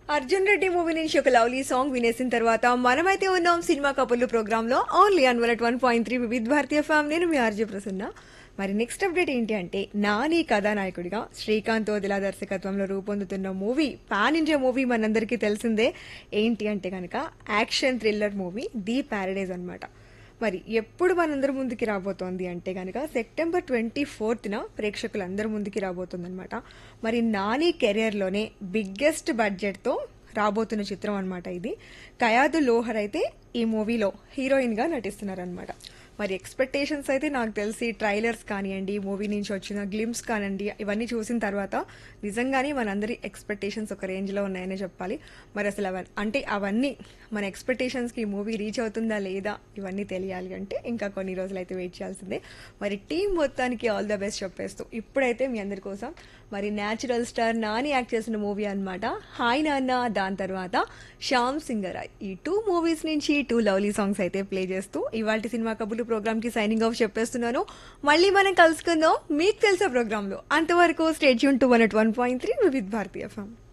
Arjun Reddy movie నుంచి ఒక lovely song వినేసిన తర్వాత మనమైతే ఉన్నాం సినిమా కబుర్లు ప్రోగ్రామ్ లో only on one one point three Vividh Bharatiya FM నేను మీ ఆర్జే ప్రసన్న మరి నెక్స్ట్ అప్డేట్ ఏంటి అంటే నాని కథానాయకుడిగా శ్రీకాంత్ వదిలా దర్శకత్వంలో రూపొందుతున్న మూవీ పాన్ ఇండియా మూవీ మనందరికీ తెలిసిందే ఏంటి అంటే కనుక action thriller movie the Paradise అన్నమాట మరి ఎప్పుడు మనందరి ముందుకి రాబోతోంది అంటే కనుక సెప్టెంబర్ ట్వంటీ ఫోర్త్న ప్రేక్షకులందరి ముందుకి రాబోతుందన్నమాట మరి నాని కెరియర్లోనే బిగ్గెస్ట్ బడ్జెట్తో రాబోతున్న చిత్రం అన్నమాట ఇది కయాదు లోహర్ అయితే ఈ మూవీలో హీరోయిన్గా నటిస్తున్నారనమాట మరి ఎక్స్పెక్టేషన్స్ అయితే నాకు తెలిసి ట్రైలర్స్ కానివ్వండి మూవీ నుంచి వచ్చిన గ్లిమ్స్ కానివ్వండి ఇవన్నీ చూసిన తర్వాత నిజంగానే మనందరి ఎక్స్పెక్టేషన్స్ ఒక రేంజ్లో ఉన్నాయని చెప్పాలి మరి అసలు అవన్నీ అంటే అవన్నీ మన ఎక్స్పెక్టేషన్స్కి మూవీ రీచ్ అవుతుందా లేదా ఇవన్నీ తెలియాలి అంటే ఇంకా కొన్ని రోజులు అయితే వెయిట్ చేయాల్సిందే మరి టీం మొత్తానికి ఆల్ ద బెస్ట్ చెప్పేస్తూ ఇప్పుడైతే మీ అందరి కోసం మరి న్యాచురల్ స్టార్ నాని యాక్ట్ చేసిన మూవీ అన్నమాట హాయ్ నాన్న దాని తర్వాత శ్యామ్ సింగరాయ్ ఈ టూ మూవీస్ నుంచి టూ లవ్లీ సాంగ్స్ అయితే ప్లే చేస్తూ ఇవాళ సినిమా కబుర్లు ప్రోగ్రామ్ కి సైనింగ్ ఆఫ్ చెప్పేస్తున్నాను మళ్ళీ మనం కలుసుకుందాం మీకు తెలిసే ప్రోగ్రామ్ లో అంతవరకు స్టేట్ యూన్ to one at one point three with Bharatiya FM